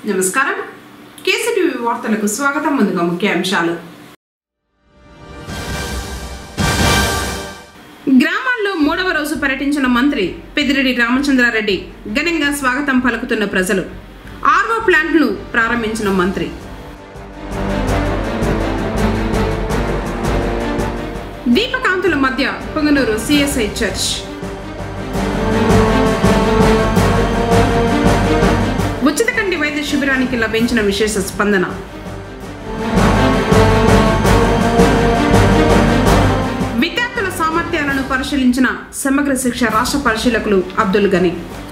నమస్కారం కేసీటీవీ వార్తలకు స్వాగతం ముందుగా ముఖ్యాంశాలు గ్రామాల్లో మూడవ రోజు పర్యటించిన మంత్రి పెదిరెడ్డి రామచంద్రారెడ్డి ఘనంగా స్వాగతం పలుకుతున్న ప్రజలు ఆర్వో ప్లాంట్ను ప్రారంభించిన మంత్రి దీపకాంతుల మధ్య పొంగనూరు సిఎస్ఐ చర్చ్ ఉచిత కంటి వైద్య శిబిరానికి లభించిన విశేష స్పందన విద్యార్థుల సామర్థ్యాలను పరిశీలించిన సమగ్ర శిక్ష రాష్ట్ర పరిశీలకులు అబ్దుల్ గని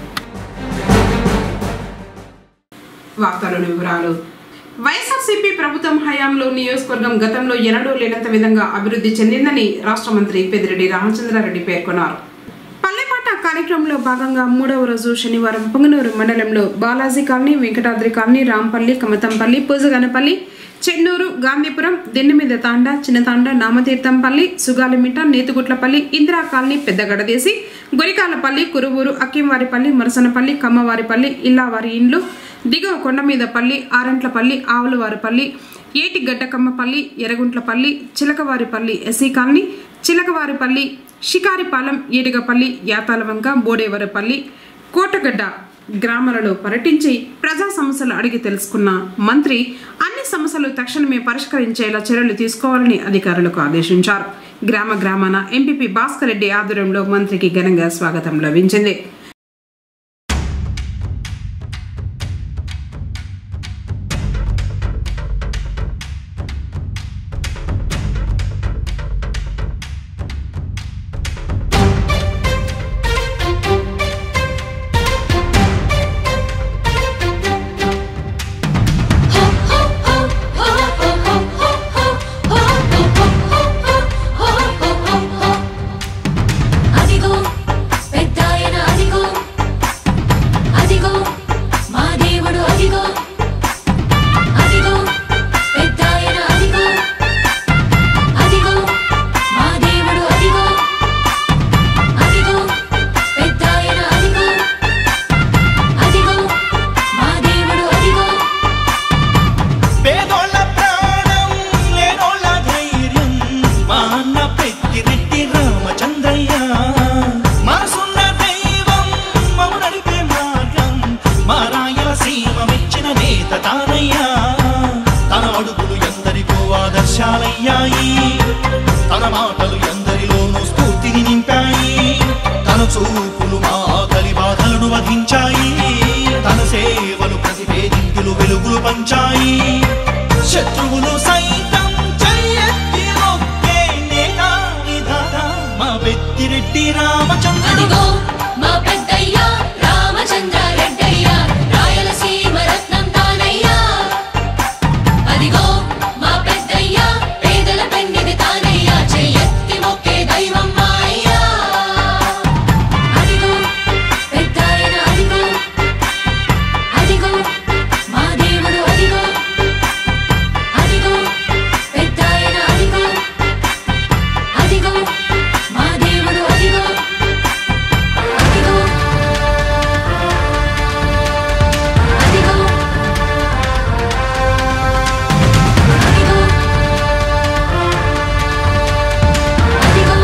వార్తలోని వివరాలు వైఎస్ఆర్సీపీ ప్రభుత్వం హయాంలో నియోజకవర్గం గతంలో ఎన్నడూ లేనంత విధంగా అభివృద్ధి చెందిందని రాష్ట్ర మంత్రి పెద్దిరెడ్డి రామచంద్రారెడ్డి పేర్కొన్నారు పల్లెపాట కార్యక్రమంలో భాగంగా మూడవ రోజు శనివారం పొంగనూరు మండలంలో Balaji colony Venkatadri colony Rampalli Kamatampalli Pujaganapalli Chennur Gandhipuram Dindimeeda Tanda Chinnatanda Namatheerthampalli Sugalimitta Netuguntlapalli Indira colony Peddagadadesi Gorikalapalli Kuruvuru Akkimvaripalli Marasanapalli Kammavaripalli Illavari Indlu Diguva Kondameedapalli Arantlapalli Avulavaripalli Etigaddakammapalli Erraguntlapalli Chilakavaripalli SC colony Chilakavaripalli Shikaripalem Etigapalli Yatalavanka Bodevarapalli Kotagadda గ్రామాలలో పర్యటించి ప్రజా సమస్యలు అడిగి తెలుసుకున్న మంత్రి అన్ని సమస్యలు తక్షణమే పరిష్కరించేలా చర్యలు తీసుకోవాలని అధికారులకు ఆదేశించారు గ్రామ గ్రామాన ఎంపీపీ భాస్కర్ రెడ్డి ఆధ్వర్యంలో మంత్రికి ఘనంగా స్వాగతం లభించింది అదిగో పెద్దాయన అదిగో అదిగో మా దేవుడు అదిగో అదిగో పెద్దాయన అదిగో అదిగో మా దేవుడు అదిగో అదిగో పెద్దాయన అదిగో అదిగో మా దేవుడు అదిగో పేదోళ్ళ ప్రాణం లేనోళ్ళ ధైర్యం మా అన్న పెద్దిరెడ్డి రామచంద్రయ్య మనసున్న దైవం మము నడిపే మార్గం మా రాయలసీమ మెచ్చిన నేత తానయ్యా తన అడుగులు ఎందరికో ఆదర్శాలయ్యాయి తన మాటలు ఎందరిలోనూ స్ఫూర్తిని నింపాయి తన చూపులు మా ఆకలి బాధలను వధించాయి తన సేవలు ప్రతిభేదింపులు వెలుగులు పంచాయి శత్రువులు సైతం చెయ్యెత్తి మొక్కే నేత విధాత మా పెద్దిరెడ్డి రామచంద్రుడు అదిగో మా పెద్దయ్య రామచంద్ర రెడ్డయ్య రాయలసీమ రత్నం తానయ్యా అదిగో మా పెద్దయ్య పేదల పెన్నిది తానయ్యా చెయ్యెత్తి మొక్కే దైవం మా అయ్యా అదిగో పెద్దాయన అదిగో అదిగో మా దేవుడు అదిగో అదిగో పెద్దాయన అదిగో అదిగో మా దేవుడు అదిగో అదిగో అదిగో అదిగో అదిగో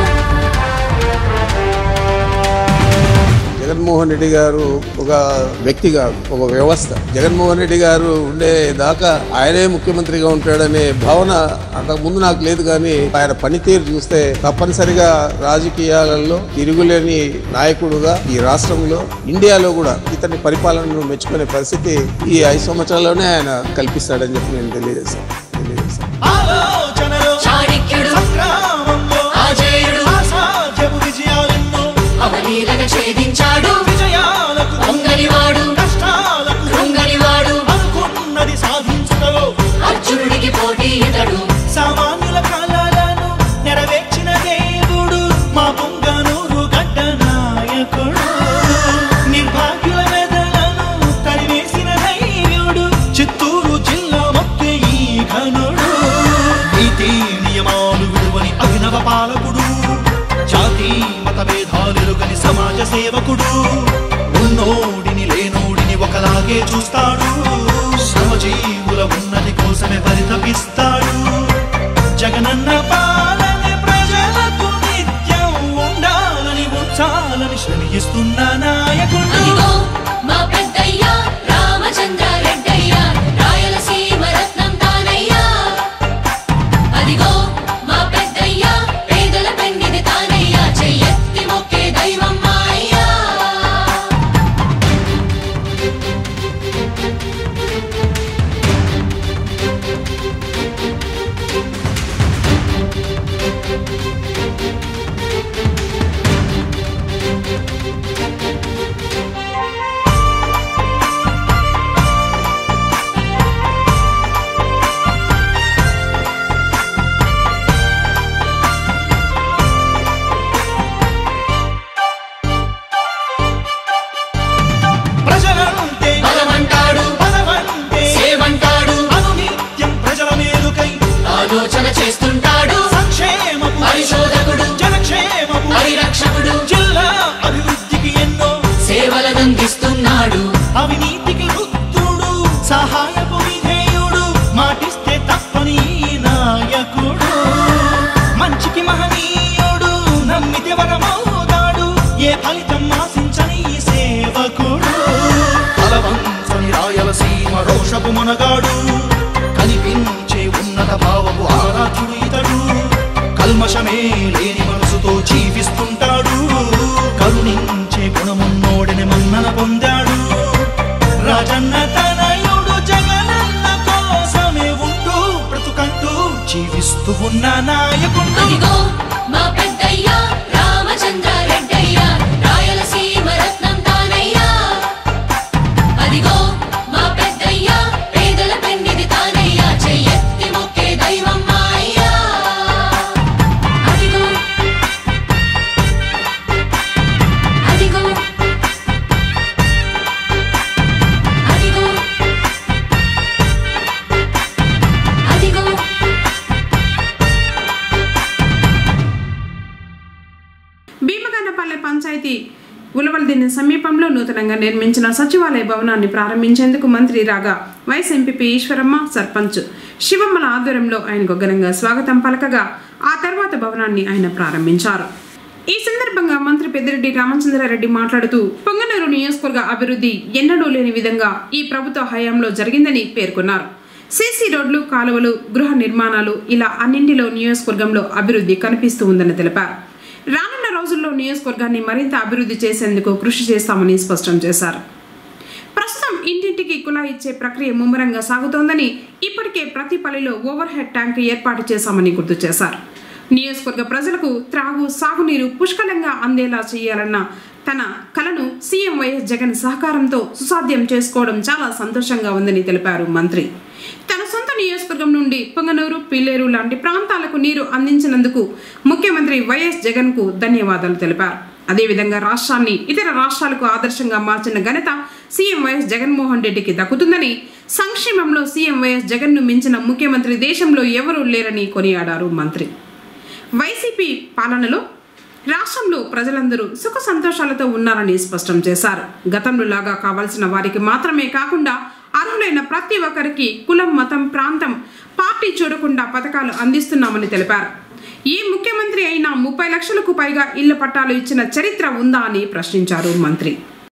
జగన్మోహన్ రెడ్డి గారు ఒక వ్యక్తి కాదు ఒక వ్యవస్థ జగన్మోహన్ రెడ్డి గారు ఉండే దాకా ఆయనే ముఖ్యమంత్రిగా ఉంటాడనే భావన అంతకు ముందు నాకు లేదు కానీ ఆయన పనితీరు చూస్తే తప్పనిసరిగా రాజకీయాలలో తిరుగులేని నాయకుడుగా ఈ రాష్ట్రంలో ఇండియాలో కూడా ఇతని పరిపాలనను మెచ్చుకునే పరిస్థితి ఈ ఐదు సంవత్సరాల్లోనే ఆయన కల్పిస్తాడని చెప్పి నేను తెలియజేశాను తెలియజేశాను ఆలోచనలో చాణక్యుడు సంగ్రామంలో ఆజేయుడు అసాధ్యపు విజయాలెన్నో అవలీలన ఛేదించాడు విజయాలకు పొంగనివాడు కష్టాలకు కృంగనివాడు అనుకున్నది సాధించుటలో అర్జునుడికి పోటీ ఇతడు సామాన్యుల కాలాలను నెరవేర్చిన దేవుడు మా పొంగనూరు గడ్డ నాయకుడు నిర్భాగ్యుల మెదలను తరివేసిన ధైర్యుడు చిత్తూరు జిల్లా మొక్కే ఈ ఘనుడు నీతి నియమాలు విడువని అభినవ పాలకుడు జాతి మత భేదాలెరుగని సమాజ సేవకుడు ఉన్నోడిని లేనోడిని ఒకలాగే చూస్తాడు కోసమే పరితపిస్తాడు జగనన్న పాలన ప్రజలకు నిత్యం ఉండాలని ఉంచాలని శ్రమిస్తున్న నాయకుడు అదిగో మా పెద్దయ్య రామచంద్ర రెడ్డయ్య రాయలసీమ రత్నం తానయ్యా అదిగో మా పెద్దయ్య పేదల పెన్నిది తానయ్యా చెయ్యెత్తి మొక్కే దైవం మా అయ్యా ప్రజలంటే బలమంటాడు బలమంటే సేవంటాడు అనునిత్యం ప్రజల మేలుకై ఆలోచన చేస్తుంటాడు సంక్షేమపు పరిశోధకుడు జనక్షేమపు పరిరక్షకుడు జిల్లా అభివృద్ధికి ఎన్నో సేవలనందిస్తున్నాడు అవినీతికి వృత్తుడు సహాయపు విధేయుడు మాటిస్తే తప్పని ఈ నాయకుడు మంచికి మహనీయుడు నమ్మితే వరమవుతాడు ఏ ఫలితం ఆశించని ఈ సేవకుడు బలవంతని రాయలసీమ రోషపు మునగాడు కనిపించే ఉన్నత భావపు ఆరాధ్యుడు ఇతడు కల్మషమే లేని మనసుతో జీవిస్తుంటాడు కరుణించే గుణమున్నోడిని మన్నన పొందాడు రాజన్న తనయుడు జగనన్న కోసమే ఉంటూ బ్రతుకంటూ జీవిస్తూ ఉన్న నాయకుడు అదిగో మా పెద్దయ్య రామచంద్ర రెడ్డయ్య రాయలసీమ రత్నం తానయ్యా అదిగో మా పెద్దయ్య పేదల పెన్నిది తానయ్యా చెయ్యెత్తి మొక్కే దైవం మా అయ్యా అదిగో అదిగో అదిగో అదిగో భీమగన్నపల్లె పంచాయతీ ఉలవలదిన్నె సమీపంలో నూతనంగా నిర్మించిన సచివాలయ భవనాన్ని ప్రారంభించేందుకు మంత్రి రాగా వైస్ ఎంపీపీ ఈశ్వరమ్మ సర్పంచ్ శివమ్మల ఆధ్వర్యంలో ఆయనకు ఘనంగా స్వాగతం పలకగా ఆ తర్వాత భవనాన్ని ఆయన ప్రారంభించారు ఈ సందర్భంగా మంత్రి పెద్దిరెడ్డి రామచంద్రారెడ్డి మాట్లాడుతూ పొంగనూరు నియోజకవర్గ అభివృద్ధి ఎన్నడూ లేని విధంగా ఈ ప్రభుత్వ హయాంలో జరిగిందని పేర్కొన్నారు సీసీ రోడ్లు కాలువలు గృహ నిర్మాణాలు ఇలా అన్నింటిలో నియోజకవర్గంలో అభివృద్ధి కనిపిస్తూ ఉందని తెలిపారు రానున్న రోజుల్లో నియోజకవర్గాన్ని మరింత అభివృద్ధి చేసేందుకు కృషి చేస్తామని స్పష్టం చేశారు ప్రస్తుతం ఇంటింటికి కుళాయి ఇచ్చే ప్రక్రియ ముమ్మరంగా సాగుతోందని ఇప్పటికే ప్రతి పల్లెలో ఓవర్ హెడ్ ట్యాంక్ ఏర్పాటు చేశామని గుర్తు చేశారు నియోజకవర్గ ప్రజలకు త్రాగు సాగునీరు పుష్కలంగా అందేలా చేయాలన్న తన కలను సీఎం వైఎస్ జగన్ సహకారంతో సుసాధ్యం చేసుకోవడం చాలా సంతోషంగా ఉందని తెలిపారు మంత్రి తన సొంత నియోజకవర్గం నుండి పొంగనూరు పిల్లేరు లాంటి ప్రాంతాలకు నీరు అందించినందుకు ముఖ్యమంత్రి వైఎస్ జగన్ కు ధన్యవాదాలు తెలిపారు అదేవిధంగా రాష్ట్రాన్ని ఇతర రాష్ట్రాలకు ఆదర్శంగా మార్చిన ఘనత సీఎం వైఎస్ జగన్మోహన్ రెడ్డికి దక్కుతుందని సంక్షేమంలో సీఎం వైఎస్ జగన్ ను మించిన ముఖ్యమంత్రి దేశంలో ఎవరూ లేరని కొనియాడారు మంత్రి వైసీపీ పాలనలో రాష్ట్రంలో ప్రజలందరూ సుఖ సంతోషాలతో ఉన్నారని స్పష్టం చేశారు గతంలో లాగా కావాల్సిన వారికి మాత్రమే కాకుండా అర్హులైన ప్రతి ఒక్కరికి కులం మతం ప్రాంతం పార్టీ చూడకుండా పథకాలు అందిస్తున్నామని తెలిపారు ఏ ముఖ్యమంత్రి అయినా ముప్పై లక్షలకు పైగా ఇళ్ల పట్టాలు ఇచ్చిన చరిత్ర ఉందా అని ప్రశ్నించారు మంత్రి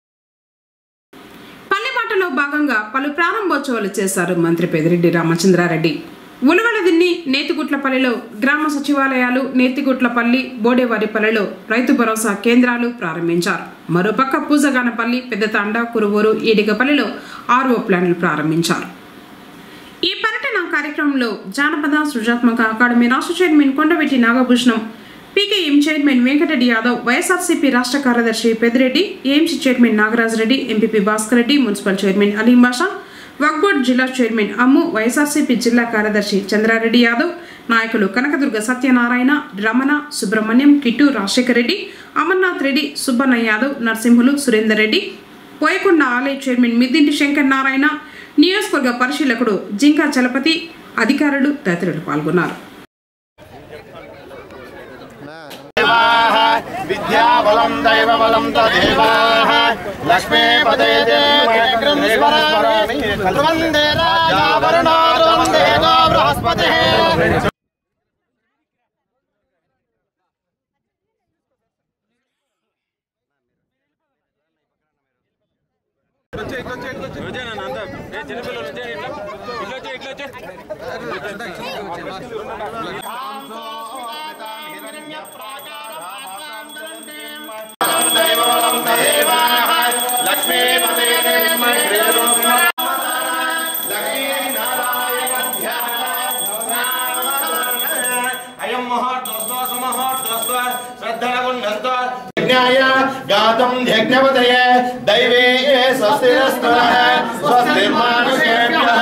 పల్లెపాటలో భాగంగా పలు ప్రారంభోత్సవాలు చేశారు మంత్రి పెదిరెడ్డి రామచంద్రారెడ్డి ఉలవలదిన్ని నేతిగుట్లపల్లిలో గ్రామ సచివాలయాలు నేతిగుట్లపల్లి బోడేవారిపల్లిలో రైతు భరోసా కేంద్రాలు ప్రారంభించారు మరోపక్క పూజగానపల్లి పెద్దతాండ కురువూరు ఈడిగపల్లిలో ఆర్ఓ ప్లాంట్లు ప్రారంభించారు ఈ పర్యటన కార్యక్రమంలో జానపద సృజాత్మక అకాడమీ రాష్ట్ర chairman Kondavetti Nagabhushanam PKM chairman Venkata Reddy Yadav YSRCP రాష్ట్ర కార్యదర్శి Peddireddy AMC chairman Nagaraj Reddy MPP Bhaskar Reddy municipal chairman Aleem Basha Waqf board జిల్లా చైర్మన్ అమ్ము వైఎస్ఆర్సీపీ జిల్లా కార్యదర్శి చంద్రారెడ్డి యాదవ్ నాయకులు కనకదుర్గ సత్యనారాయణ రమణ సుబ్రహ్మణ్యం కిట్టు రాజశేఖర్ రెడ్డి అమర్నాథ్ రెడ్డి సుబ్బన్న యాదవ్ నరసింహులు సురేందర్ రెడ్డి పోయకొండ ఆలయ చైర్మన్ మిద్దింటి శంకర్ నారాయణ నియోజకవర్గ పరిశీలకుడు జింకా చలపతి అధికారులు తదితరులు పాల్గొన్నారు విద్యాబల दैवबलं दैवबलं तदेवाः लक्ष्मीपदे स्मरामि वन्दे राजावरणो वन्दे नो बृहस्पतिः अयं मुहूर्तोऽस्तु सुमुहूर्तोऽस्तु श्रद्धनगुण्डस्तु यज्ञाय गातुं यज्ञपतये दैवे स्वस्तिरस्तु स्वस्तिर्मानुषेभ्यः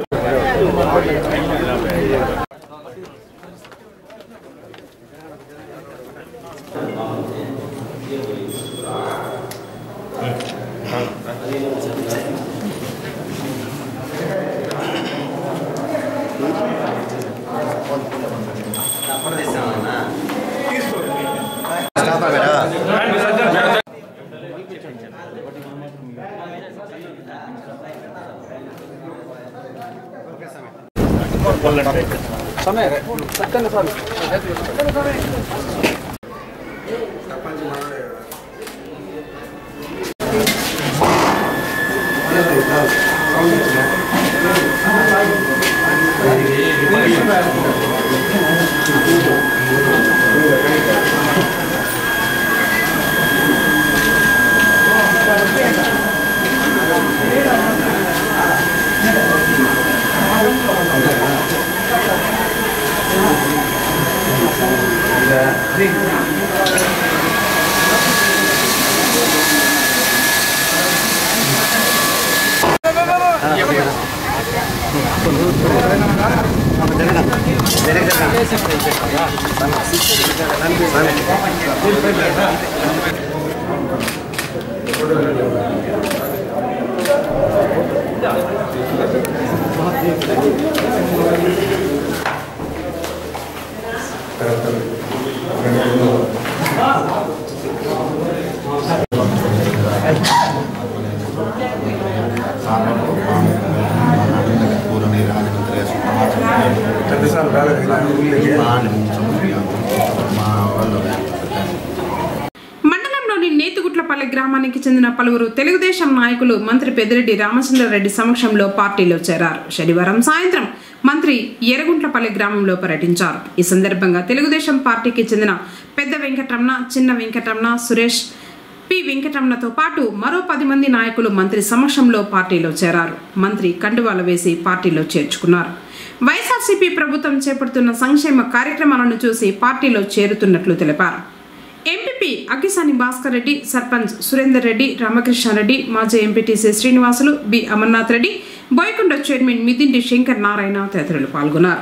మండలంలోని నేతుగుట్లపల్లి గ్రామానికి చెందిన పలువురు తెలుగుదేశం నాయకులు మంత్రి పెద్దిరెడ్డి రామచంద్రారెడ్డి సమక్షంలో పార్టీలో చేరారు శనివారం సాయంత్రం మంత్రి ఎరగుంట్లపల్లి గ్రామంలో పర్యటించారు ఈ సందర్భంగా తెలుగుదేశం పార్టీకి చెందిన పెద్ద వెంకటరమణ చిన్న వెంకటరమణ సురేష్ పి వెంకటరమణతో పాటు మరో పది మంది నాయకులు మంత్రి సమక్షంలో పార్టీలో చేరారు మంత్రి కండువాల వేసి పార్టీలో చేర్చుకున్నారు వైఎస్ఆర్సీపీ ప్రభుత్వం చేపడుతున్న సంక్షేమ కార్యక్రమాలను చూసి పార్టీలో చేరుతున్నట్లు తెలిపారు ఎంపీపీ అగ్గిసాని భాస్కర్ రెడ్డి సర్పంచ్ సురేందర్ రెడ్డి రామకృష్ణారెడ్డి మాజీ MPTC Srinivasulu B Amarnath Reddy Boyakonda chairman Midinti Shankar Narayana తదితరులు పాల్గొన్నారు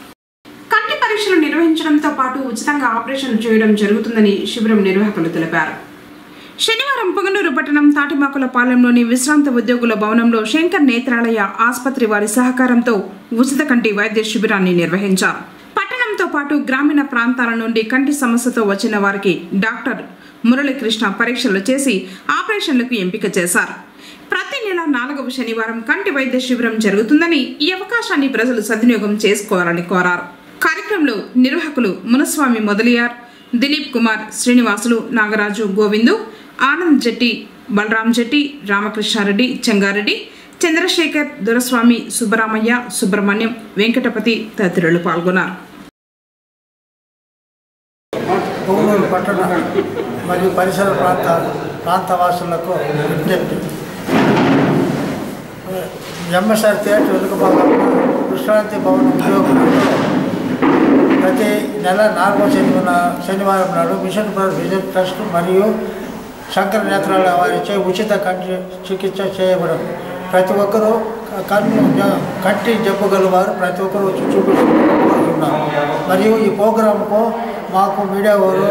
కంటి పరీక్షలు నిర్వహించడంతో పాటు ఉచితంగా ఆపరేషన్ చేయడం జరుగుతుందని శిబిరం నిర్వాహకులు తెలిపారు శనివారం పొగనూరు పట్టణం తాటిమాకుల పాలెంలోని విశ్రాంత ఉద్యోగుల భవనంలో శంకర్ నేత్రాలయ ఆసుపత్రి వారి సహకారంతో ఉచిత కంటి వైద్య శిబిరాన్ని నిర్వహించారు పట్టణంతో పాటు గ్రామీణ ప్రాంతాల నుండి కంటి సమస్యతో వచ్చిన వారికి డాక్టర్ మురళీకృష్ణ పరీక్షలు చేసి ఆపరేషన్లకు ఎంపిక చేశారు ప్రతి నెల నాలుగవ శనివారం కంటి వైద్య శిబిరం జరుగుతుందని ఈ అవకాశాన్ని ప్రజలు సద్వినియోగం చేసుకోవాలని కోరారు కార్యక్రమంలో నిర్వాహకులు మునస్వామి మొదలియార్ దిలీప్ కుమార్ శ్రీనివాసులు నాగరాజు గోవిందు ఆనంద్ జెట్టి బలరాం జెట్టి రామకృష్ణారెడ్డి చెంగారెడ్డి చంద్రశేఖర్ దొరస్వామి సుబ్బరామయ్య సుబ్రహ్మణ్యం వెంకటపతి తదితరులు పాల్గొన్నారు పొంగనూరు పట్టణ మరియు పరిసర ప్రాంత ప్రాంతవాసులకు విజ్ఞప్తి ఎంఎస్ఆర్ థియేటర్ వెనుక భాగంలో విశ్రాంతి భవన్ ఉద్యోగులు ప్రతి నెల నాలుగో శనివారం శనివారం నాడు మిషన్ ఫర్ విజన్ ట్రస్ట్ మరియు శంకర నేత్రాల వారిచే ఉచిత కంటి చికిత్స చేయబడదు ప్రతి ఒక్కరూ కన్ను జ- కంటి జబ్బు గలవారు ప్రతి ఒక్కరూ వచ్చి చూపించుకుంటున్నారు మరియు ఈ ప్రోగ్రాంకు మాకు మీడియా వారు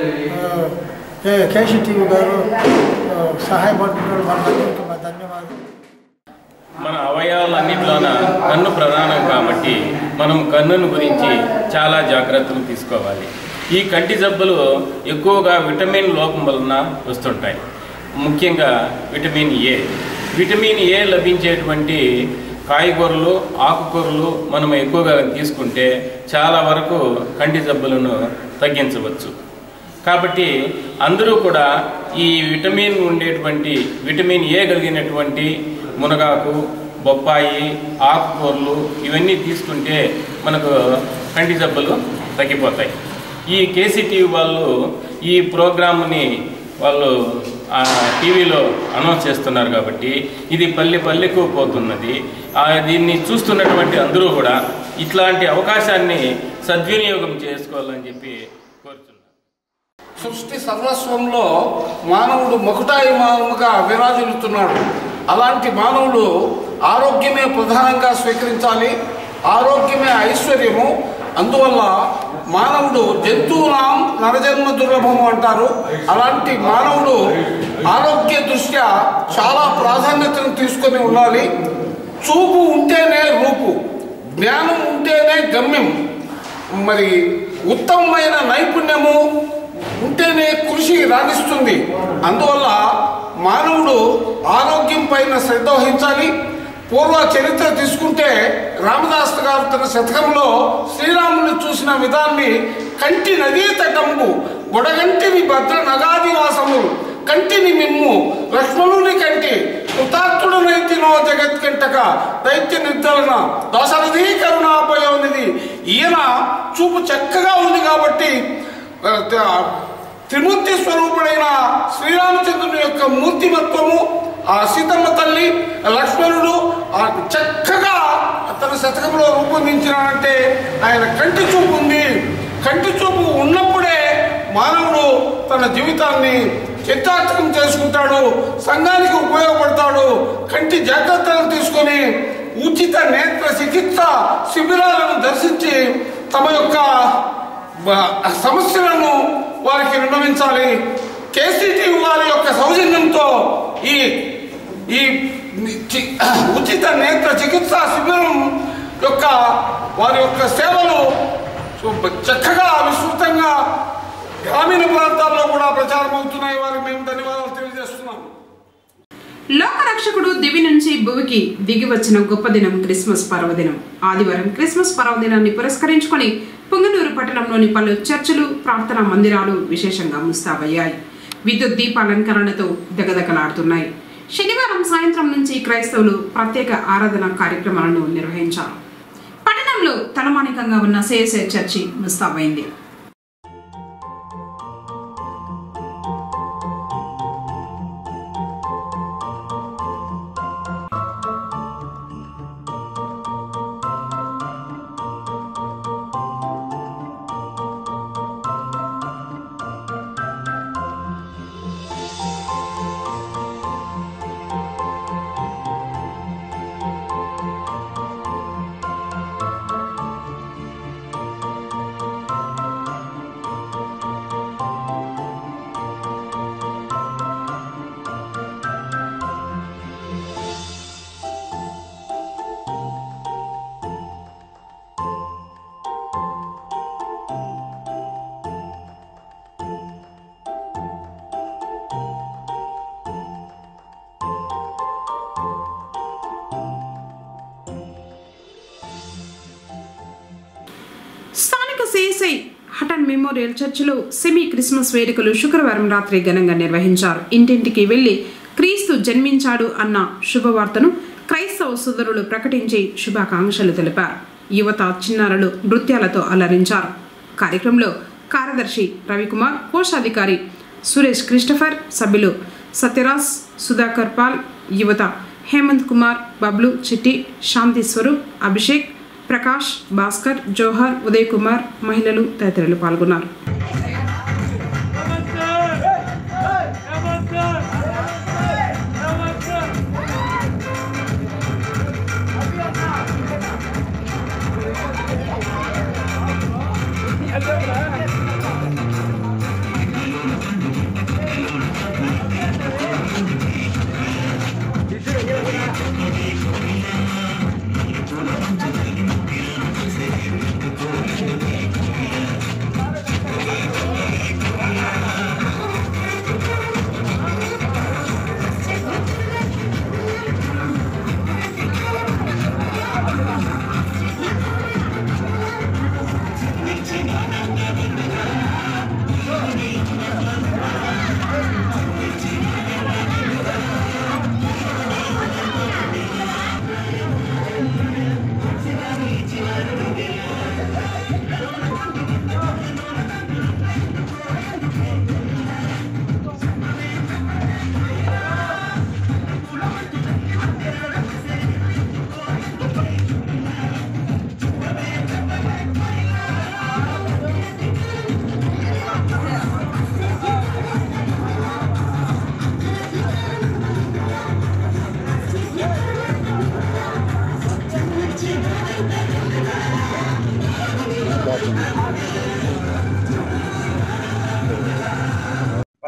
కేసీ టీవీ గారు ఆ, సహాయపడుతున్నారు మనందరికీ మా ధన్యవాదాలు మన అవయవాలన్నింటిలోన కన్ను ప్రధానం కాబట్టి మనం కన్నును గురించి చాలా జాగ్రత్తలు తీసుకోవాలి ఈ కంటి జబ్బులు ఎక్కువగా విటమిన్ లోపం వలన వస్తుంటాయి ముఖ్యంగా విటమిన్ ఏ విటమిన్ ఏ లభించేటువంటి కాయగూరలు ఆకుకూరలు మనం ఎక్కువగా తీసుకుంటే చాలా వరకు కంటి జబ్బులను తగ్గించవచ్చు కాబట్టి అందరూ కూడా ఈ విటమిన్ ఉండేటువంటి విటమిన్ ఏ కలిగినటువంటి మునగాకు బొప్పాయి ఆకుకూరలు ఇవన్నీ తీసుకుంటే మనకు కంటి జబ్బులు తగ్గిపోతాయి ఈ కేసీటీవీ వాళ్ళు ఈ ప్రోగ్రామ్ని వాళ్ళు ఆ టీవీలో అనౌన్స్ చేస్తున్నారు కాబట్టి ఇది పల్లె పల్లెకు పోతున్నది ఆ దీన్ని చూస్తున్నటువంటి అందరూ కూడా ఇట్లాంటి అవకాశాన్ని సద్వినియోగం చేసుకోవాలని చెప్పి కోరుతున్నాను సృష్టి సర్వస్వంలో మానవుడు మొకటాయి మానవుగా విరాజిల్లుతున్నాడు అలాంటి మానవుడు ఆరోగ్యమే ప్రధానంగా స్వీకరించాలి ఆరోగ్యమే ఐశ్వర్యము అందువల్ల మానవుడు జంతువునాం నరజన్మ దుర్లభము అంటారు అలాంటి మానవుడు ఆరోగ్య దృష్ట్యా చాలా ప్రాధాన్యతను తీసుకొని ఉండాలి చూపు ఉంటేనే రూపు జ్ఞానం ఉంటేనే గమ్యం మరి ఉత్తమమైన నైపుణ్యము ఉంటేనే కృషి రాణిస్తుంది అందువల్ల మానవుడు ఆరోగ్యం పైన శ్రద్ధ వహించాలి పూర్వ చరిత్ర తీసుకుంటే రామదాస్ గారు తన శతకంలో శ్రీరాముని చూసిన విధాన్ని కంటి నదీ తటంబు బుడగంటివి భద్ర నగాదివాసము కంటిని మిమ్ము లక్ష్మణుని కంటి కృతార్థుడనైతినో జగత్కంటక దైత్య నిర్ధరణ దశరథీ కరుణాపయోనిది ఈయన చూపు చక్కగా ఉంది కాబట్టి ఆ, త- త్రిమూర్తి స్వరూపుడైన శ్రీరామచంద్రుని యొక్క మూర్తిమత్వము ఆ సీతమ్మ తల్లి లక్ష్మణుడు ఆ చక్కగా తన శతకంలో రూపొందించినాడంటే ఆయన కంటి చూపు ఉంది కంటి చూపు ఉన్నప్పుడే మానవుడు తన జీవితాన్ని చిత్తార్థకం చేసుకుంటాడు సంఘానికి ఉపయోగపడతాడు కంటి జాగ్రత్తలు తీసుకొని ఉచిత నేత్ర చికిత్స శిబిరాలను దర్శించి తమ యొక్క బ- సమస్యలను వారికి విన్నవించాలి కేసీటీ వారి యొక్క సౌజన్యంతో ఈ ఈ చి- ఉచిత నేత్ర చికిత్సా శిబిరం యొక్క వారి యొక్క సేవలు చక్కగా విస్తృతంగా గ్రామీణ ప్రాంతాల్లో కూడా ప్రచారం అవుతున్నాయి వారికి మేము ధన్యవాదాలు తెలియజేస్తున్నాము లోకరక్షకుడు దివి నుంచి భువికి దిగి వచ్చిన గొప్ప దినం క్రిస్మస్ పర్వదినం ఆదివారం క్రిస్మస్ పర్వదినాన్ని పురస్కరించుకొని పుంగనూరు పట్టణంలోని పలు చర్చిలు ప్రార్థనా మందిరాలు విశేషంగా ముస్తాబయ్యాయి విద్యుత్ దీపాలంకరణతో దగదగలాడుతున్నాయి శనివారం సాయంత్రం నుంచి క్రైస్తవులు ప్రత్యేక ఆరాధన కార్యక్రమాలను నిర్వహించారు పట్టణంలో తలమానికంగా ఉన్న సేసే చర్చి ముస్తాబైంది స్థానిక సిఎస్ఐ హటన్ మెమోరియల్ చర్చిలో సెమీ క్రిస్మస్ వేడుకలు శుక్రవారం రాత్రి ఘనంగా నిర్వహించారు ఇంటింటికి వెళ్లి క్రీస్తు జన్మించాడు అన్న శుభవార్తను క్రైస్తవ సోదరులు ప్రకటించి శుభాకాంక్షలు తెలిపారు యువత చిన్నారులు నృత్యాలతో అలరించారు కార్యక్రమంలో కార్యదర్శి రవికుమార్ కోశాధికారి సురేష్ క్రిస్టఫర్ సభ్యులు సత్యరాజ్ సుధాకర్ పాల్ యువత హేమంత్ కుమార్ బబ్లు చిట్టి శాంతి స్వరూప్ అభిషేక్ ప్రకాష్ భాస్కర్ జోహర్ ఉదయ్ కుమార్ మహిళలు తదితరులు పాల్గొన్నారు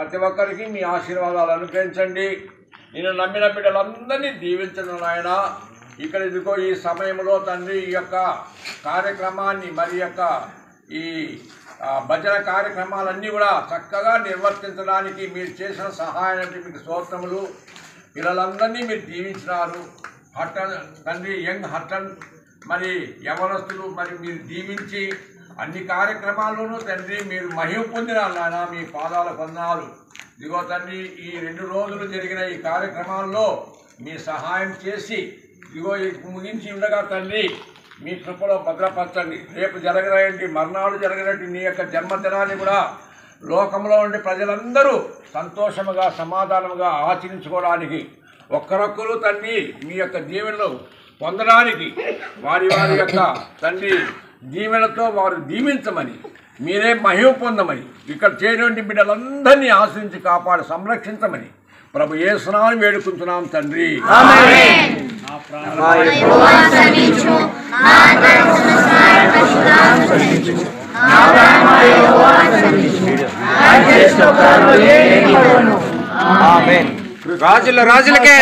ప్రతి ఒక్కరికి మీ ఆశీర్వాదాలు అనుగ్రహించండి నేను నమ్మిన బిడ్డలందరినీ దీవించను నాయన ఇక్కడ ఇదిగో ఈ సమయంలో తండ్రి ఈ యొక్క కార్యక్రమాన్ని మరి యొక్క ఈ ఆ, భజన కార్యక్రమాలన్నీ కూడా చక్కగా నిర్వర్తించడానికి మీరు చేసిన సహాయానికి మీకు స్తోత్రములు పిల్లలందరినీ మీరు దీవించినారు హట్టన్ తండ్రి యంగ్ హట్టన్ మరి యవనస్తులు మరి మీరు దీవించి అన్ని కార్యక్రమాల్లోనూ తండ్రి మీరు మహిమ పొందిన నాయన మీ పాదాల పొందాలు ఇదిగో తండ్రి ఈ రెండు రోజులు జరిగిన ఈ కార్యక్రమాల్లో మీ సహాయం చేసి ఇదిగో ఈ ముగించి ఉండగా తండ్రి మీ కృపలో భద్రపరచండి రేపు జరగనంటి మర్నాడు జరగనట్టు నీ యొక్క జన్మదినాన్ని కూడా లోకంలో ఉండే ప్రజలందరూ సంతోషముగా సమాధానముగా ఆచరించుకోవడానికి ఒక్కరొక్కరు తండ్రి మీ యొక్క దీవెనలు పొందడానికి వారి వారి యొక్క తండ్రి దీవెనతో వారు దీవించమని మీరే మహిమ పొందమని ఇక్కడ చేరినటువంటి బిడ్డలందరినీ ఆశ్రయించి కాపాడి సంరక్షించమని ప్రభు ఏ స్నానం వేడుకుంటున్నాం తండ్రి రాజుల రాజులకే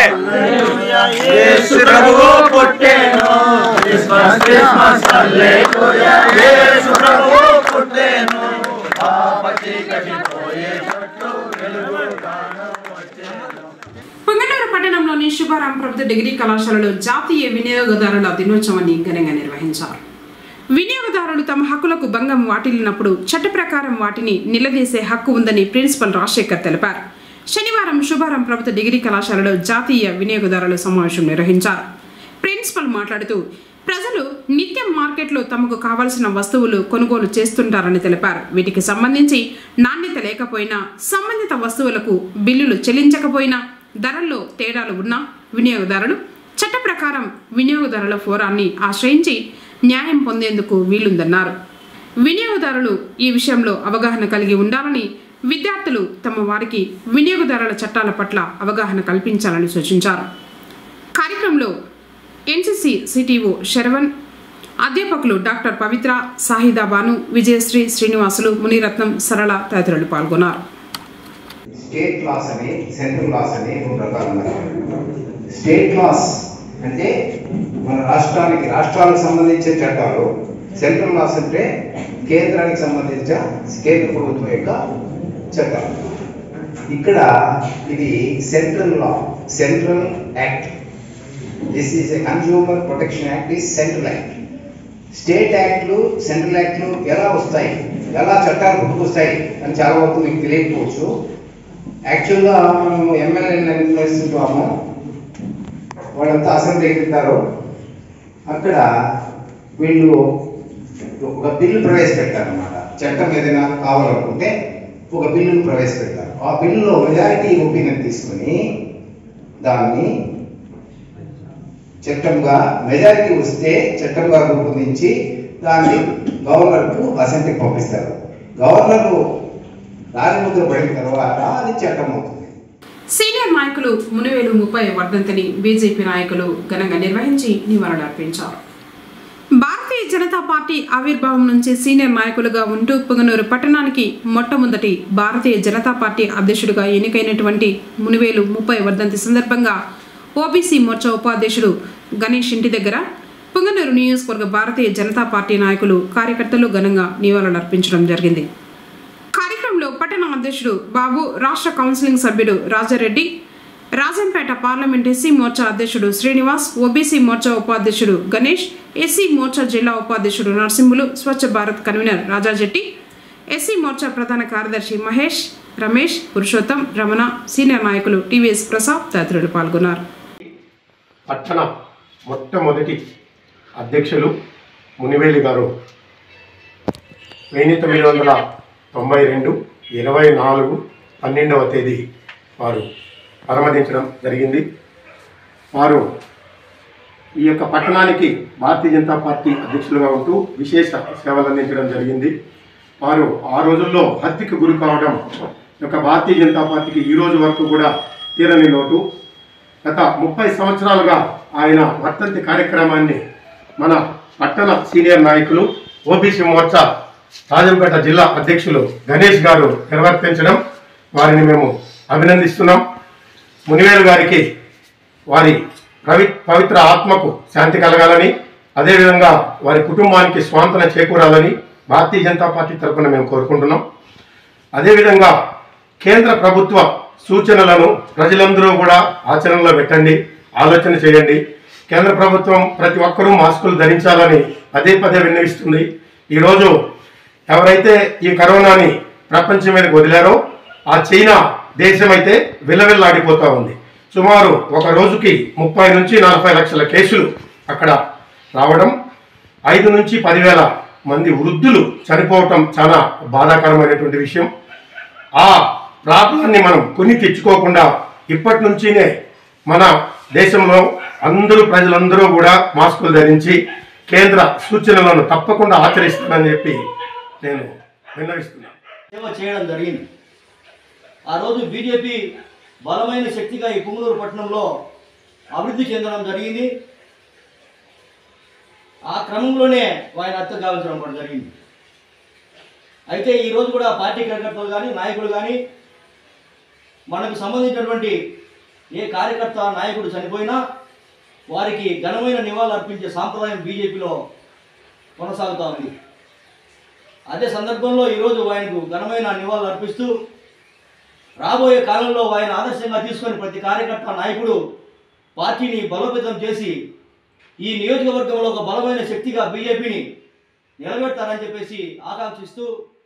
పుంగనూరు పట్టణంలోని శుభారాం ప్రభుత్వ డిగ్రీ కళాశాలలో జాతీయ వినియోగదారుల దినోత్సవాన్ని ఘనంగా నిర్వహించారు వినియోగదారులు తమ హక్కులకు భంగం వాటిల్లినప్పుడు చట్ట ప్రకారం వాటిని నిలదీసే హక్కు ఉందని ప్రిన్సిపల్ రాజశేఖర్ తెలిపారు శనివారం శుభారం ప్రభుత్వ డిగ్రీ కళాశాలలో జాతీయ వినియోగదారుల సమావేశం నిర్వహించారు ప్రిన్సిపల్ మాట్లాడుతూ ప్రజలు నిత్యం మార్కెట్లో తమకు కావలసిన వస్తువులు కొనుగోలు చేస్తుంటారని తెలిపారు వీటికి సంబంధించి నాణ్యత లేకపోయినా సంబంధిత వస్తువులకు బిల్లులు చెల్లించకపోయినా ధరల్లో తేడాలు ఉన్నా వినియోగదారులు చట్ట ప్రకారం వినియోగదారుల ఫోరాన్ని ఆశ్రయించి న్యాయం పొందేందుకు వీలుందన్నారు వినియోగదారులు ఈ విషయంలో అవగాహన కలిగి ఉండాలని విద్యార్థులు తమ వారికి వినియోగదారుల చట్టాల పట్ల అవగాహన కల్పించాలని సూచించారు కార్యక్రమంలో ఎన్సిసి సిటిఓ శరవణ్ అధ్యాపకులు డాక్టర్ పవిత్ర సాహిదా బాను విజయశ్రీ శ్రీనివాసులు మునిరత్నం సరళ తదితరులు పాల్గొన్నారు స్టేట్ లాస్ అని సెంట్రల్ లాస్ అని మూడు రకాలు ఉన్నాయి స్టేట్ లాస్ అంటే మన రాష్ట్రానికి రాష్ట్రాలకు సంబంధించిన చట్టాలు సెంట్రల్ లాస్ అంటే కేంద్రానికి సంబంధించిన కేంద్ర ప్రభుత్వం యొక్క చట్టాలు ఇక్కడ ఇది central law central act this is a consumer protection act is central act state యాక్ట్లు సెంట్రల్ యాక్ట్లు ఎలా వస్తాయి ఎలా చట్టాలు పుట్టుకొస్తాయి అని చాలా వరకు మీకు తెలియకపోవచ్చు యాక్చువల్గా మనం ఎమ్మెల్యేలను వేస్తుంటాము వాళ్ళంతా అసెంబ్లీకి వెళ్తారు అక్కడ వీళ్ళు ఒక బిల్లు ప్రవేశపెట్టారనమాట చట్టం ఏదైనా కావాలనుకుంటే ఒక బిల్లును ప్రవేశపెడతారు ఆ బిల్లులో మెజారిటీ ఒపీనియన్ తీసుకొని దాన్ని చట్టంగా మెజారిటీ వస్తే చట్టంగా రూపొందించి దాన్ని గవర్నర్కు అసెంబ్లీకి పంపిస్తారు గవర్నర్ రాజముద్ర పడిన తర్వాత అది చట్టం అవుతుంది సీనియర్ నాయకులు మునివేలు ముప్పై వర్ధంతిని బీజేపీ నాయకులు ఘనంగా నిర్వహించి నివాళులర్పించారు భారతీయ జనతా పార్టీ ఆవిర్భావం నుంచి సీనియర్ నాయకులుగా ఉంటూ పుంగనూరు పట్టణానికి మొట్టమొదటి భారతీయ జనతా పార్టీ అధ్యక్షుడిగా ఎన్నికైనటువంటి మునివేలు ముప్పై వర్ధంతి సందర్భంగా ఓబీసీ మోర్చా ఉపాధ్యక్షుడు గణేష్ ఇంటి దగ్గర పుంగనూరు నియోజకవర్గ భారతీయ జనతా పార్టీ నాయకులు కార్యకర్తలు ఘనంగా నివాళులర్పించడం జరిగింది కార్యక్రమంలో పట్టణ అధ్యక్షుడు బాబు రాష్ట్ర కౌన్సిలింగ్ సభ్యుడు రాజారెడ్డి రాజంపేట పార్లమెంట్ ఎస్సీ మోర్చా అధ్యక్షుడు శ్రీనివాస్ ఓబీసీ మోర్చా ఉపాధ్యక్షుడు గణేష్ ఎస్సీ మోర్చా జిల్లా ఉపాధ్యక్షుడు నరసింహులు స్వచ్ఛ భారత్ కన్వీనర్ రాజాజెట్టి ఎస్సీ మోర్చా ప్రధాన కార్యదర్శి మహేష్ రమేష్ పురుషోత్తం రమణ సీనియర్ నాయకులు టీవీఎస్ ప్రసాద్ తదితరులు పాల్గొన్నారు పట్టణ మొట్టమొదటి అధ్యక్షులు మునివేలి గారు వెయ్యి తొమ్మిది వందల తొంభై రెండు ఇరవై నాలుగు పన్నెండవ తేదీ వారు పరమదించడం జరిగింది వారు ఈ యొక్క పట్టణానికి భారతీయ జనతా పార్టీ అధ్యక్షులుగా ఉంటూ విశేష సేవలు అందించడం జరిగింది వారు ఆ రోజుల్లో హత్యకు గురి కావడం ఈ యొక్క భారతీయ జనతా పార్టీకి ఈ రోజు వరకు కూడా తీరని లోటు గత ముప్పై సంవత్సరాలుగా ఆయన వర్తంతి కార్యక్రమాన్ని మన పట్టణ సీనియర్ నాయకులు ఓబీసీ మోర్చా రాజంపేట జిల్లా అధ్యక్షులు గణేష్ గారు నిర్వర్తించడం వారిని మేము అభినందిస్తున్నాం మునివేలు గారికి వారి పవి పవిత్ర ఆత్మకు శాంతి కలగాలని అదేవిధంగా వారి కుటుంబానికి స్వాంతన చేకూరాలని భారతీయ జనతా పార్టీ తరఫున మేము కోరుకుంటున్నాం అదేవిధంగా కేంద్ర ప్రభుత్వ సూచనలను ప్రజలందరూ కూడా ఆచరణలో పెట్టండి ఆలోచన చేయండి కేంద్ర ప్రభుత్వం ప్రతి ఒక్కరూ మాస్కులు ధరించాలని పదే పదే విన్నవిస్తుంది ఈరోజు ఎవరైతే ఈ కరోనాని ప్రపంచం మీదకి వదిలారో ఆ చైనా దేశం అయితే విలవిల్లాడిపోతా ఉంది సుమారు ఒక రోజుకి ముప్పై నుంచి నలభై లక్షల కేసులు అక్కడ రావడం ఐదు నుంచి పదివేల మంది వృద్ధులు చనిపోవటం చాలా బాధాకరమైనటువంటి విషయం ఆ ప్రాబ్లాన్ని మనం కొని తెచ్చుకోకుండా ఇప్పటి నుంచినే మన దేశంలో అందరూ ప్రజలందరూ కూడా మాస్కులు ధరించి కేంద్ర సూచనలను తప్పకుండా ఆచరిస్తానని చెప్పి నేను విన్నవిస్తున్నాను సేవ చేయడం జరిగింది ఆ రోజు బీజేపీ బలమైన శక్తిగా ఈ పుంగనూరు పట్టణంలో అభివృద్ధి చెందడం జరిగింది ఆ క్రమంలోనే ఆయన హత్య గావించడం కూడా జరిగింది అయితే ఈరోజు కూడా పార్టీ కార్యకర్తలు కానీ నాయకులు కానీ మనకు సంబంధించినటువంటి ఏ కార్యకర్త నాయకుడు చనిపోయినా వారికి ఘనమైన నివాళులు అర్పించే సాంప్రదాయం బీజేపీలో కొనసాగుతూ ఉంది అదే సందర్భంలో ఈరోజు ఆయనకు ఘనమైన నివాళులు అర్పిస్తూ రాబోయే కాలంలో ఆయన ఆదర్శంగా తీసుకొని ప్రతి కార్యకర్త నాయకుడు పార్టీని బలోపేతం చేసి ఈ నియోజకవర్గంలో ఒక బలమైన శక్తిగా బీజేపీని నిలబెడతారని చెప్పేసి ఆకాంక్షిస్తూ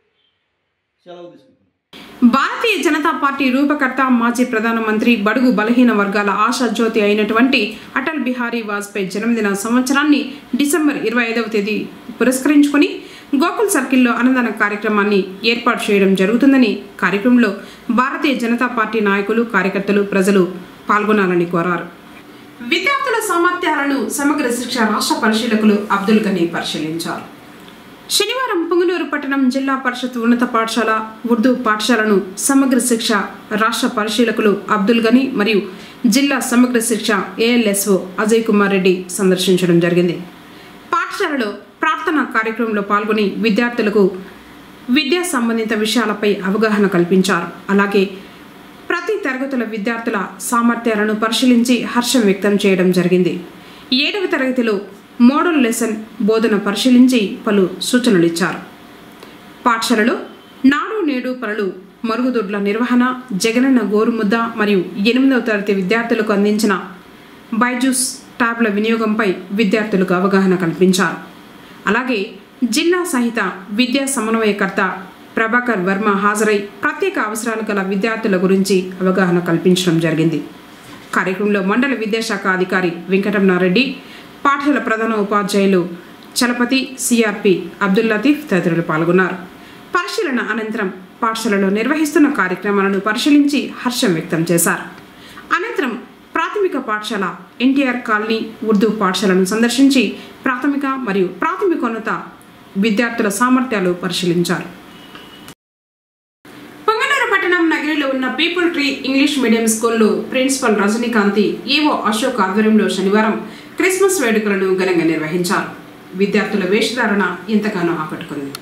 సెలవు తీసుకుంటాను భారతీయ జనతా పార్టీ రూపకర్త మాజీ ప్రధానమంత్రి బడుగు బలహీన వర్గాల ఆశా జ్యోతి అయినటువంటి అటల్ బిహారీ వాజ్పేయి జన్మదిన సంవత్సరాన్ని డిసెంబర్ ఇరవై ఐదవ తేదీ పురస్కరించుకొని గోకుల్ సర్కిల్లో అన్నదాన కార్యక్రమాన్ని ఏర్పాటు చేయడం జరుగుతుందని కార్యక్రమంలో భారతీయ జనతా పార్టీ నాయకులు కార్యకర్తలు ప్రజలు పాల్గొనాలని కోరారు విద్యార్థుల సామర్థ్యాలను సమగ్ర శిక్ష రాష్ట్ర పరిశీలకులు అబ్దుల్ గనీ పరిశీలించారు శనివారం పుంగనూరు పట్టణం జిల్లా పరిషత్ ఉన్నత పాఠశాల ఉర్దూ పాఠశాలను సమగ్ర శిక్ష రాష్ట్ర పరిశీలకులు అబ్దుల్ గనీ మరియు జిల్లా సమగ్ర శిక్ష ఏఎల్ఎస్ఓ అజయ్ కుమార్ రెడ్డి సందర్శించడం జరిగింది పాఠశాలలో ప్రార్థనా కార్యక్రమంలో పాల్గొని విద్యార్థులకు విద్యా సంబంధిత విషయాలపై అవగాహన కల్పించారు అలాగే ప్రతి తరగతుల విద్యార్థుల సామర్థ్యాలను పరిశీలించి హర్షం వ్యక్తం చేయడం జరిగింది ఏడవ తరగతిలో మోడల్ లెసన్ బోధన పరిశీలించి పలు సూచనలు ఇచ్చారు పాఠశాలలో నాడు నేడు పనులు మరుగుదొడ్ల నిర్వహణ జగనన్న గోరుముద్ద మరియు ఎనిమిదవ తరగతి విద్యార్థులకు అందించిన బైజూస్ ట్యాబ్ల వినియోగంపై విద్యార్థులకు అవగాహన కల్పించారు అలాగే జిల్లా సహిత విద్యా సమన్వయకర్త ప్రభాకర్ వర్మ హాజరై ప్రత్యేక అవసరాలు గల విద్యార్థుల గురించి అవగాహన కల్పించడం జరిగింది కార్యక్రమంలో మండల విద్యాశాఖ అధికారి వెంకటరమణారెడ్డి పాఠశాల ప్రధాన ఉపాధ్యాయులు చలపతి సిఆర్పి అబ్దుల్ లతీఫ్ తదితరులు పాల్గొన్నారు పరిశీలన అనంతరం పాఠశాలలో నిర్వహిస్తున్న కార్యక్రమాలను పరిశీలించి హర్షం వ్యక్తం చేశారు అనంతరం ప్రాథమిక పాఠశాల ఎన్టీఆర్ కాలనీ ఉర్దూ పాఠశాలను సందర్శించి ప్రాథమిక మరియు ప్రాథమికోన్నత విద్యార్థుల సామర్థ్యాలు పరిశీలించారు పొంగనూరు పట్టణం నగరిలో ఉన్న పీపుల్ ట్రీ ఇంగ్లీష్ మీడియం స్కూల్లో ప్రిన్సిపల్ రజనీకాంతి ఈవో అశోక్ ఆధ్వర్యంలో శనివారం క్రిస్మస్ వేడుకలను ఘనంగా నిర్వహించారు విద్యార్థుల వేషధారణ ఎంతగానో ఆకట్టుకుంది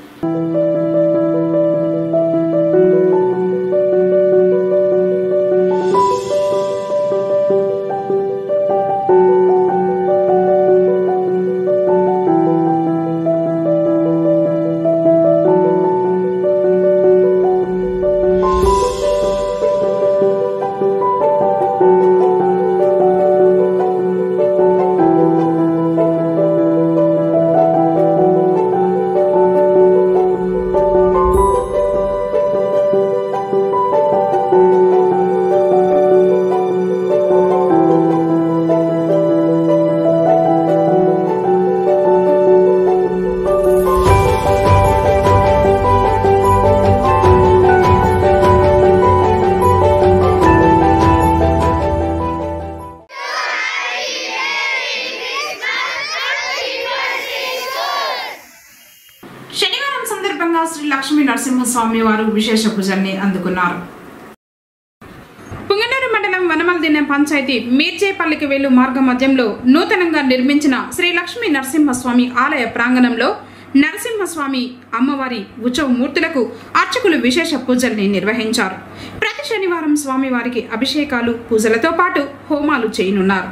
శనివారం సందర్భంగా శ్రీ లక్ష్మీ నరసింహస్వామి వారు విశేష పూజల్ని అందుకున్నారు పుంగనూరు మండలం వనమల్దిన పంచాయతీ మీర్చేపల్లికి వెళ్ళు మార్గ మధ్యంలో నూతనంగా నిర్మించిన శ్రీ లక్ష్మీ నరసింహస్వామి ఆలయ ప్రాంగణంలో నరసింహస్వామి అమ్మవారి ఉత్సవ మూర్తులకు అర్చకులు విశేష పూజల్ని నిర్వహించారు ప్రతి శనివారం స్వామివారికి అభిషేకాలు పూజలతో పాటు హోమాలు చేయనున్నారు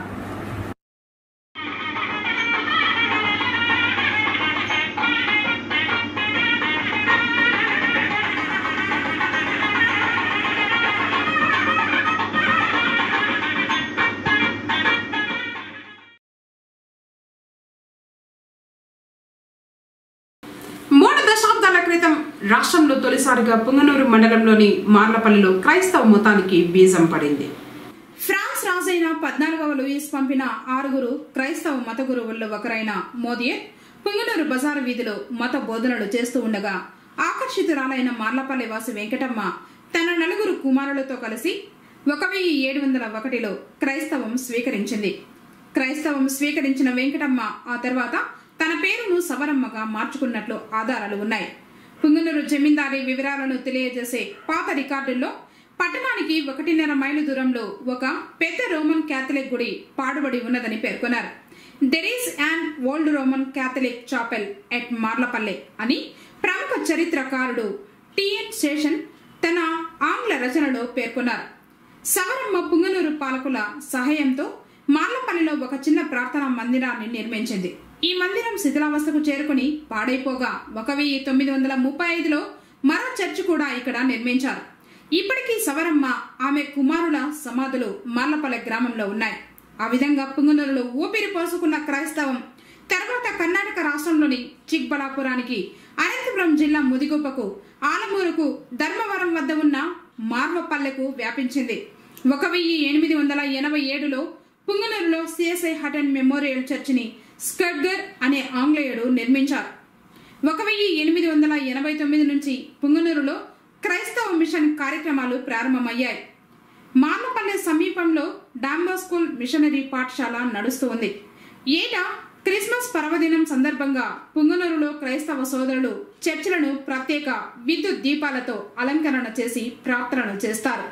మూడు దశాబ్దాల క్రితం రాష్ట్రంలో తొలిసారిగా పుంగనూరు మండలంలోని మార్లపల్లిలో క్రైస్తవ మతానికి బీజం పడింది ఫ్రాన్స్ రాజైన పద్నాలుగవ లూయిస్ పంపిన ఆరుగురు క్రైస్తవ మత గురువుల్లో ఒకరైన మోదియే పుంగనూరు బజారు వీధిలో మత బోధనలు చేస్తూ ఉండగా ఆకర్షితురాలైన మార్లపల్లి వాసి వెంకటమ్మ తన నలుగురు కుమారులతో కలిసి ఒక వెయ్యి ఏడు వందల ఒకటిలో క్రైస్తవం స్వీకరించింది క్రైస్తవం స్వీకరించిన వెంకటమ్మ ఆ తర్వాత తన పేరును సవరమ్మగా మార్చుకున్నట్లు ఆధారాలు ఉన్నాయి పుంగనూరు జమీందారీ వివరాలను తెలియజేసే పాత రికార్డుల్లో పట్టణానికి ఒకటిన్నర మైలు దూరంలో ఒక పెద్ద రోమన్ క్యాథలిక్ గుడి పాడుబడి ఉన్నదని పేర్కొన్నారు there is and old Roman Catholic chapel at Marlapalle అని ప్రముఖ చరిత్రకారుడు టిఎన్ శేషన్ తన ఆంగ్ల రచనలో పేర్కొన్నారు సవరమ్మ పుంగనూరు పాలకుల సహాయంతో మార్లపల్లిలో ఒక చిన్న ప్రార్థనా మందిరాన్ని నిర్మించింది ఈ మందిరం శిథిలావస్థకు చేరుకుని పాడైపోగా ఒక వెయ్యి తొమ్మిది వందల ముప్పై ఐదులో మరో చర్చ్ కూడా ఇక్కడ నిర్మించారు ఇప్పటికీ సవరమ్మ ఆమె కుమారుల సమాధులు మార్లపల్లె గ్రామంలో ఉన్నాయి ఆ విధంగా పుంగనూరులో ఊపిరి పోసుకున్న క్రైస్తవం తర్వాత కర్ణాటక రాష్ట్రంలోని చిక్బలాపురానికి అనంతపురం జిల్లా ముదిగొప్పకు ఆలమూరుకు ధర్మవరం వద్ద ఉన్న మార్వపల్లెకు వ్యాపించింది ఒక వెయ్యి ఎనిమిది వందల ఎనభై ఏడులో పుంగనూరులో సిఎస్ఐ హటన్ మెమోరియల్ చర్చిని స్కడ్గర్ అనే ఆంగ్లేయుడు నిర్మించారు ఒక వెయ్యి ఎనిమిది వందల ఎనభై తొమ్మిది నుంచి పుంగనూరులో క్రైస్తవ మిషన్ కార్యక్రమాలు ప్రారంభమయ్యాయి మార్లపల్లె సమీపంలో డాంబో స్కూల్ మిషనరీ పాఠశాల నడుస్తూ ఉంది ఏటా క్రిస్మస్ పర్వదినం సందర్భంగా పుంగనూరులో క్రైస్తవ సోదరులు చర్చిలను ప్రత్యేక విద్యుత్ దీపాలతో అలంకరణ చేసి ప్రార్థనలు చేస్తారు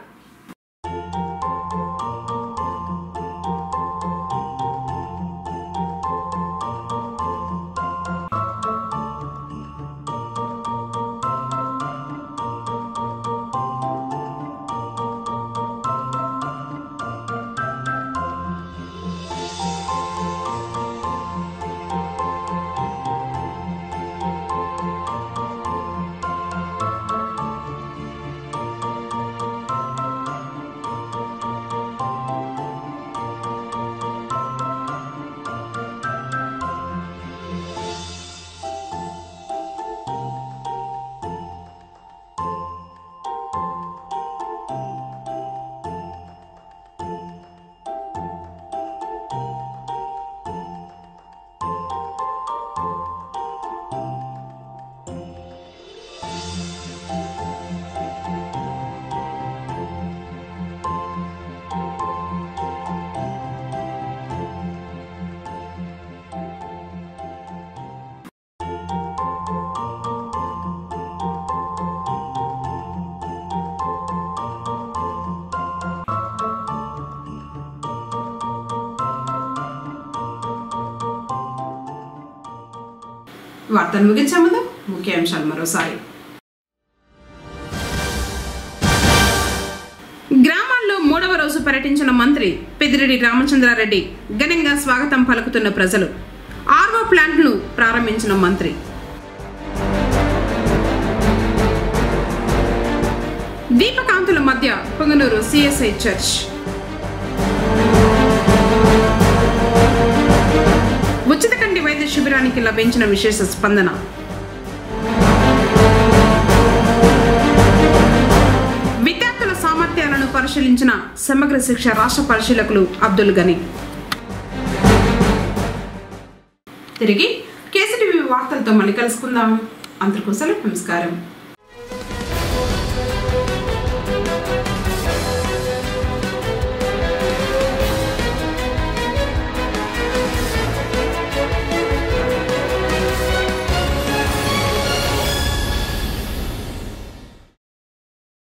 వార్తలు ముగించే ముందు ముఖ్యాంశాలు మరోసారి గ్రామాల్లో మూడవ రోజు పర్యటించిన మంత్రి పెద్దిరెడ్డి రామచంద్రారెడ్డి ఘనంగా స్వాగతం పలుకుతున్న ప్రజలు ఆర్వో ప్లాంట్ను ప్రారంభించిన మంత్రి దీపకాంతుల మధ్య పొంగనూరు సిఎస్ఐ చర్చ్ ఉచిత కంటి వైద్య శిబిరానికి లభించిన విశేష స్పందన విద్యార్థుల సామర్థ్యాలను పరిశీలించిన సమగ్ర శిక్ష రాష్ట్ర పరిశీలకులు అబ్దుల్ గని తిరిగి కేసీటీవీ వార్తలతో మళ్ళీ కలుసుకుందాం అందరికోసం నమస్కారం